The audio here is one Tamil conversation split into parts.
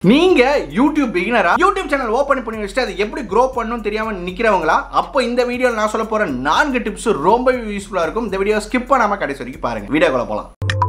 நீங்க யூடியூப் பிகினரா யூடியூப் சேனல் ஓபன் பண்ணி வச்சுட்டு அது எப்படி க்ரோ பண்ணணும் தெரியாம நிக்கிறவங்களா அப்போ இந்த வீடியோல நான் சொல்ல போற நான்கு டிப்ஸ் ரொம்ப யூஸ்ஃபுல்லா இருக்கும் இந்த வீடியோ ஸ்கிப் பண்ணாம கடைசி வரைக்கும் பாருங்க வீடியோக்குள்ள போலாம்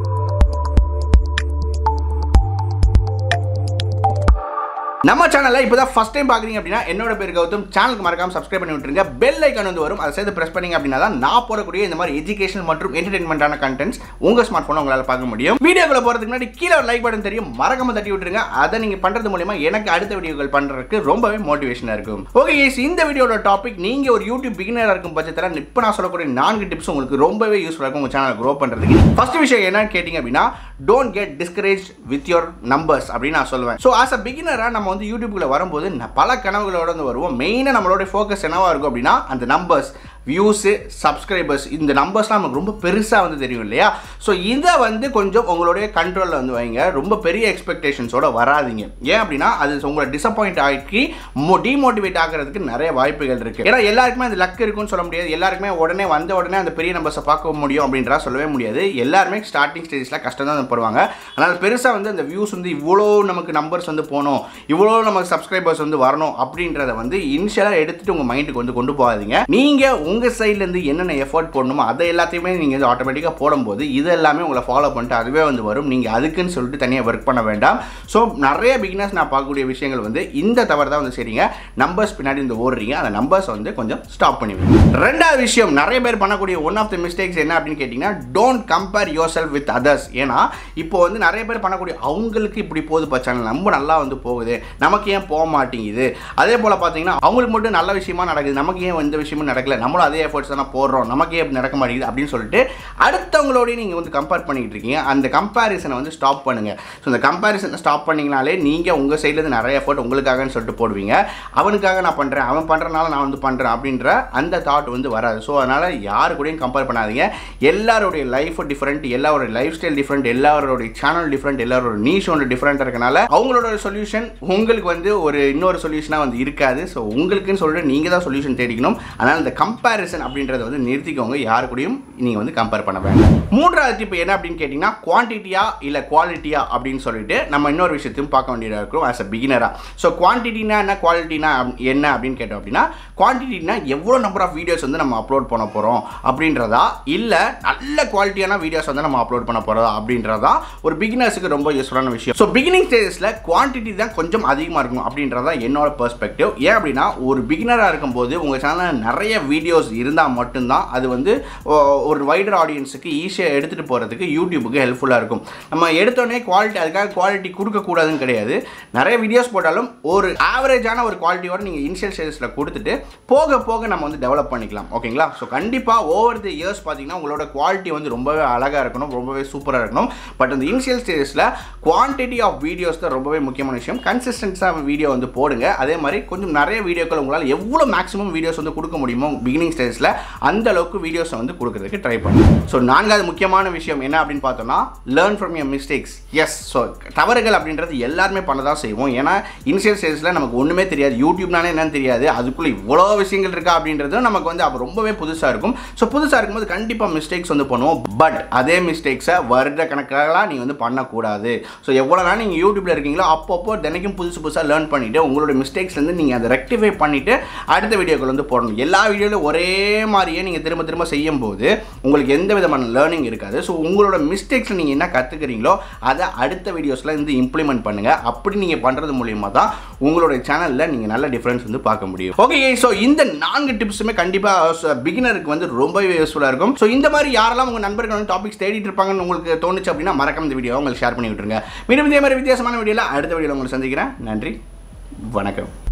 நம்ம சேனல்ல இப்போதான் ஃபர்ஸ்ட் டைம் பார்க்குறீங்க அப்படின்னா என்னோட பேர் கௌதம் சேனலுக்கு மறக்காம சப்ஸ்கிரைப் பண்ணி விட்டுருங்க பெல் ஐக்கான் வந்து வரும் அதை சேர்த்து பிரஸ் பண்ணீங்க அப்படின்னா தான் நான் போடக்கூடிய இந்த மாதிரி எஜுகேஷன் மற்றும் என்டர்டைன்மெண்ட்டான கண்டென்ட்ஸ் உங்க ஸ்மார்ட் ஃபோன் உங்களால் பார்க்க முடியும் வீடியோக்குள்ள போறதுக்கு முன்னாடி கீழே ஒரு லைக் பட்டன் தெரியும் மறக்காம தட்டி விட்டுருங்க அதை நீங்க பண்றது மூலியமா எனக்கு அடுத்த வீடியோக்கள் பண்றதுக்கு ரொம்பவே மோட்டிவேஷனாக இருக்கும் ஓகே guys, இந்த வீடியோட டாபிக் நீங்க ஒரு யூடியூப் பிகினராக இருக்கும் பட்சத்தில் இப்போ நான் சொல்லக்கூடிய நான்கு டிப்ஸ் உங்களுக்கு ரொம்பவே யூஸ்ஃபுல்லாக இருக்கும் உங்க சேனல் க்ரோ பண்றதுக்கு ஃபர்ஸ்ட் விஷயம் என்னன்னு கேட்டிங்க அப்படின்னா don't get discourage with your numbers அப்படின்னு நான் சொல்லுவேன் ஸோ ஆஸ் அ பிகினராக நம்ம வந்து யூடியூப்குள்ள வரும்போது ந- பல கனவுகளோட வந்து வருவோம் மெயினாக நம்மளோட ஃபோக்கஸ் என்னவா இருக்கும் அப்படின்னா அந்த நம்பர்ஸ் வியூஸு சப்ஸ்கிரைபர்ஸ் இந்த நம்பர்ஸ்லாம் நமக்கு ரொம்ப பெருசாக வந்து தெரியும் இல்லையா ஸோ இதை வந்து கொஞ்சம் உங்களுடைய கண்ட்ரோலில் வந்து வைங்க ரொம்ப பெரிய எக்ஸ்பெக்டேஷன்ஸோட வராதீங்க ஏன் அப்படின்னா அது உங்களை டிசப்பாயிண்ட் ஆகி டிமோட்டிவேட் ஆகிறதுக்கு நிறைய வாய்ப்புகள் இருக்குது ஏன்னா எல்லாருக்குமே அந்த லக் இருக்குன்னு சொல்ல முடியாது எல்லாருக்குமே உடனே வந்த உடனே அந்த பெரிய நம்பர்ஸை பார்க்க முடியும் அப்படின்றா சொல்லவே முடியாது எல்லாருமே ஸ்டார்டிங் ஸ்டேஜில் கஷ்டம் தான் போடுவாங்க அதனால் பெருசாக வந்து அந்த வியூஸ் வந்து இவ்வளோ நமக்கு நம்பர்ஸ் வந்து போகணும் இவ்வளோ நமக்கு சப்ஸ்கிரைபர்ஸ் வந்து வரணும் அப்படின்றத வந்து இனிஷியலாக எடுத்துட்டு உங்கள் மைண்டுக்கு வந்து கொண்டு போகாதீங்க நீங்கள் உங்கள் சைட்லேருந்து என்னென்ன எஃபோர்ட் போடணுமோ அதை எல்லாத்தையுமே நீங்கள் வந்து ஆட்டோமேட்டிக்காக போடும்போது இது எல்லாமே உங்களை ஃபாலோ பண்ணிட்டு அதுவே வந்து வரும் நீங்கள் அதுக்குன்னு சொல்லிட்டு தனியாக ஒர்க் பண்ண வேண்டாம் ஸோ நிறைய பிகினர்ஸ் நான் பார்க்கக்கூடிய விஷயங்கள் வந்து இந்த தவறு தான் வந்து சரிங்க நம்பர்ஸ் பின்னாடி இந்த ஓடுறீங்க அந்த நம்பர்ஸ் வந்து கொஞ்சம் ஸ்டாப் பண்ணிவிடுங்க ரெண்டாவது விஷயம் நிறைய பேர் பண்ணக்கூடிய ஒன் ஆஃப் த மிஸ்டேக்ஸ் என்ன அப்படின்னு கேட்டிங்கன்னா don't compare yourself with others ஏன்னா இப்போ வந்து நிறைய பேர் பண்ணக்கூடிய அவங்களுக்கு இப்படி போகுது சேனல் ரொம்ப நல்லா வந்து போகுது நமக்கு ஏன் போக மாட்டேங்குது அதே போல் பார்த்தீங்கன்னா அவங்களுக்கு மட்டும் நல்ல விஷயமா நடக்குது நமக்கு ஏன் எந்த விஷயமும் நடக்கல நம்மளும் அதே எஃபர்ட்ஸ் தானே போடுறோம் நமக்கு ஏன் இப்படி நடக்க மாட்டேங்குது அப்படின்னு சொல்லிட்டு அடுத்தவங்களோடய நீங்கள் வந்து கம்பேர் பண்ணிக்கிட்டு இருக்கீங்க அந்த கம்பேரிசனை வந்து ஸ்டாப் பண்ணுங்க ஸோ இந்த கம்பேரிசனை ஸ்டாப் பண்ணிங்கனாலே நீங்கள் உங்கள் சைட்லேருந்து நிறைய எஃபர்ட் உங்களுக்காகன்னு சொல்லிட்டு போடுவீங்க அவனுக்காக நான் பண்ணுறேன் அவன் பண்ணுறனால நான் வந்து பண்ணுறேன் அப்படின்ற அந்த தாட் வந்து வராது ஸோ அதனால் யாரு கூடயும் கம்பேர் பண்ணாதீங்க எல்லாருடைய லைஃப் டிஃப்ரெண்ட் எல்லாரோட லைஃப் ஸ்டைல் டிஃப்ரெண்ட் எல்லாரோடைய சேனல் டிஃப்ரெண்ட் எல்லாரோட நீஷ் ஒன்று டிஃப்ரெண்ட்டாக இருக்கனால அவங்களோட சொல்யூஷன் உங்களுக்கு வந்து ஒரு இன்னொரு சொல்யூஷனாக வந்து இருக்காது ஸோ உங்களுக்குன்னு சொல்லிட்டு நீங்கள் தான் சொல்யூஷன் தேடிக்கணும் அதனால் இந்த கம்பேரிசன் அப்படின்றத வந்து நிறுத்திக்கோங்க யாரு கூடயும் நீங்கள் வந்து கம்பேர் பண்ண வேண்டாம் மூன்றாவது டிப் என்ன அப்படின்னு கேட்டிங்கன்னா குவான்டிட்டியா இல்லை குவாலிட்டியா அப்படின்னு சொல்லிட்டு நம்ம இன்னொரு விஷயத்தையும் பார்க்க வேண்டியதாக இருக்கும் ஆஸ் அ பிகினராக ஸோ குவான்டிட்டினா என்ன குவாலிட்டினா என்ன அப்படின்னு கேட்டோம் அப்படின்னா குவான்டிட்டினா எவ்வளோ நம்பர் ஆஃப் வீடியோஸ் வந்து நம்ம அப்லோட் பண்ண போகிறோம் அப்படின்றதா இல்லை நல்ல குவாலிட்டியான வீடியோஸ் வந்து நம்ம அப்லோட் பண்ண போகிறதா அப்படின்றதா ஒரு பிகினர்ஸுக்கு ரொம்ப யூஸ்ஃபுல்லான விஷயம் ஸோ பிகினிங் ஸ்டேஜஸில் குவான்டிட்டி தான் கொஞ்சம் அதிகமாக இருக்கும் அப்படின்றதா என்னோட பெர்ஸ்பெக்டிவ் ஏன் அப்படின்னா ஒரு பிகினராக இருக்கும்போது உங்கள் சேனலில் நிறைய வீடியோஸ் இருந்தால் மட்டும்தான் அது வந்து ஓ- ஒரு வைடர் ஆடியன்ஸுக்கு ஈஸியாக எடுத்துகிட்டு போகிறதுக்கு யூடியூபுக்கு ஹெல்ப்ஃபுல்லாக இருக்கும் நம்ம எடுத்தோடனே குவாலிட்டி அதுக்காக குவாலிட்டி கொடுக்கக்கூடாதுன்னு கிடையாது நிறைய வீடியோஸ் போட்டாலும் ஒரு ஆவரேஜான ஒரு குவாலிட்டியோட நீங்கள் இனிஷியல் ஸ்டேஜஸில் கொடுத்துட்டு போக போக நம்ம வந்து டெவலப் பண்ணிக்கலாம் ஓகேங்களா ஸோ கண்டிப்பாக ஓவர் தி இயர்ஸ் பார்த்தீங்கன்னா உங்களோட குவாலிட்டி வந்து ரொம்பவே அழகாக இருக்கணும் ரொம்பவே சூப்பராக இருக்கணும் பட் அந்த இனிஷியல் ஸ்டேஜஸில் குவான்டிட்டி ஆஃப் வீடியோஸ் தான் ரொம்பவே முக்கியமான விஷயம் கன்சிஸ்டன்ஸாக வீடியோ வந்து போடுங்க அதே மாதிரி கொஞ்சம் நிறைய வீடியோக்கள் உங்களால் எவ்வளோ மேக்ஸிமம் வீடியோஸ் வந்து கொடுக்க முடியுமோ பிகினிங் ஸ்டேஜஸில் அந்த அளவுக்கு வீடியோஸை வந்து கொடுக்கறதுக்கு ட்ரை பண்ணுங்க ஸோ நான்காவது முக்கியமான விஷயம் என்ன அப்படின்னு பார்த்தோம்னா learn from your mistakes yes so தவறுகள் அப்படின்றது எல்லாருமே பண்ண தான் செய்வோம் ஏன்னா இனிஷியல் ஸ்டேஜஸில் நமக்கு ஒன்றுமே தெரியாது யூடியூப்னாலே என்னன்னு தெரியாது அதுக்குள்ளே இவ்வளோ விஷயங்கள் இருக்கா அப்படின்றது நமக்கு வந்து அப்போ ரொம்பவே புதுசாக இருக்கும் ஸோ புதுசாக இருக்கும்போது கண்டிப்பாக மிஸ்டேக்ஸ் வந்து பண்ணுவோம் பட் அதே மிஸ்டேக்ஸை வருட கணக்கெல்லாம் நீங்கள் வந்து பண்ணக்கூடாது ஸோ எவ்வளோ நாள் நீங்கள் யூடியூப்பில் இருக்கீங்களோ அப்பப்போ தினைக்கும் புதுசு புதுசாக லேர்ன் பண்ணிவிட்டு உங்களோட மிஸ்டேக்ஸ்லேருந்து நீங்கள் அதை ரெக்டிஃபை பண்ணிவிட்டு அடுத்த வீடியோக்கள் வந்து போடணும் எல்லா வீடியோவிலும் ஒரே மாதிரியே நீங்கள் திரும்ப திரும்ப செய்யும்போது உங்களுக்கு எந்த விதமான லேர்னிங் இருக்காது ஸோ உங்களோட மிஸ்டேக்ஸில் நீங்கள் என்ன கற்றுக்கிறீங்களோ அதை அடுத்த வீடியோஸில் வந்து இம்ப்ளிமெண்ட் பண்ணுங்கள் அப்படி நீங்கள் பண்ணுறது மூலியமாக தான் உங்களோட சேனலில் நீங்கள் நல்ல டிஃப்ரென்ஸ் வந்து பார்க்க முடியும் ஓகே ஸோ இந்த நான்கு டிப்ஸுமே கண்டிப்பாக பிகினருக்கு வந்து ரொம்பவே யூஸ்ஃபுல்லாக இருக்கும் ஸோ இந்த மாதிரி யாரெல்லாம் உங்கள் நண்பர்கள் வந்து டாபிக்ஸ் தேடிட்டு இருப்பாங்கன்னு உங்களுக்கு தோணுச்சு அப்படின்னா மறக்காம இந்த வீடியோ உங்களுக்கு ஷேர் பண்ணி விட்டுருங்க மீண்டும் இதே மாதிரி வித்தியாசமான வீடியோவில் அடுத்த வீடியோவில் உங்களை சந்திக்கிறேன் நன்றி வணக்கம்